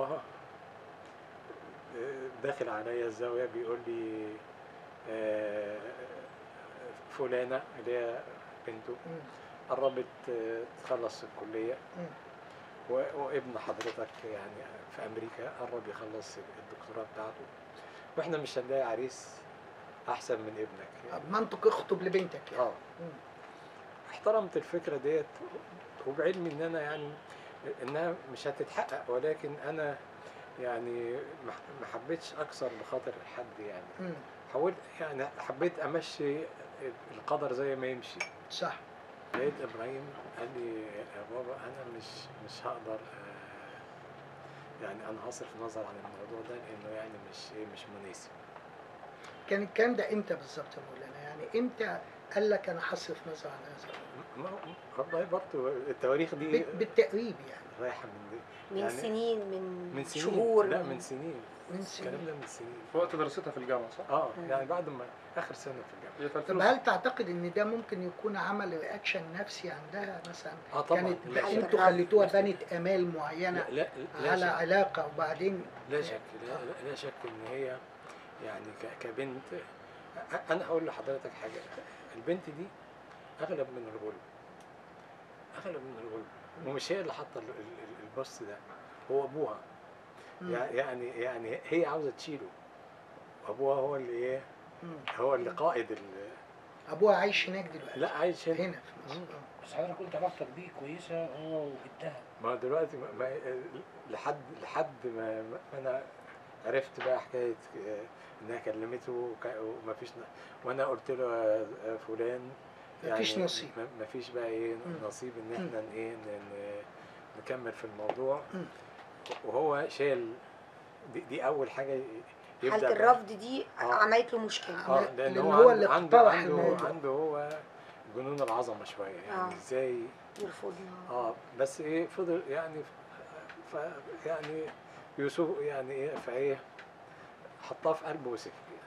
باباها آه، داخل عليا الزاوية بيقول لي آه، فلانة اللي هي بنته مم. قربت آه، تخلص الكلية مم. و- وابن حضرتك يعني في أمريكا قرب يخلص الدكتوراه بتاعته واحنا مش هنلاقي عريس أحسن من ابنك يعني. منطق اخطب لبنتك يعني اه مم. احترمت الفكرة ديت وبعلمي ان انا يعني انها مش هتتحقق ولكن انا يعني ما ما حبيتش اكسر بخاطر حد يعني مم. حاولت يعني حبيت امشي القدر زي ما يمشي صح لقيت ابراهيم قال لي يا بابا انا مش مش هقدر آه، يعني انا هصرف نظر عن الموضوع ده لانه يعني مش إيه، مش مناسب كان الكلام ده امتى بالظبط يا مولانا يعني امتى قال لك انا هصرف نظر عن هذا ما- والله برضه التواريخ دي بال- بالتقريب يعني رايحه من دي من يعني سنين من, من سنين شهور لا من سنين من الكلام سنين ده من سنين في وقت دراستها في الجامعه صح؟ اه مم. يعني بعد ما اخر سنه في الجامعه هي في طب 2000 هل تعتقد ان ده ممكن يكون عمل رياكشن نفسي عندها مثلا اه طبعا كانت لا حل شك انتوا الرفض. خليتوها بنت امال معينه لا لا, لا على شك علاقه وبعدين لا شك لا, لا, لا شك ان هي يعني ك- كبنت أ- انا هقول لحضرتك حاجه البنت دي اغلب من الغلب اغلب من الغلب ومش هي اللي حاطه ال- ال- ال- البوست ده هو ابوها مم. يع- يعني يعني هي عاوزه تشيله وابوها هو اللي ايه مم. هو اللي قائد ال- ابوها عايش هناك دلوقتي لا عايش هنا هنا في مصر مم. آه. بس حضرتك قلت علاقتك بيه كويسه هو وجدها ما دلوقتي ما ما لحد لحد ما, ما انا عرفت بقى حكايه آه، انها كلمته وك- وما فيش ن- وانا قلت له يا يا فلان مفيش نصيب. ما- ما فيش بقى ايه مم. نصيب ان احنا ن- ايه ن- ن- نكمل في الموضوع مم. وهو شايل دي, دي اول حاجه ي- يبدا حالة بقى- الرفض دي آه. عملت له مشكلة اه لأن لان هو هو اللي عنده اقترح عنده الموضوع. عنده هو جنون العظمه شويه يعني آه. ازاي يرفضنا اه بس ايه فضل يعني ف يعني يوسف يعني ايه فايه حطها في قلبه وسكت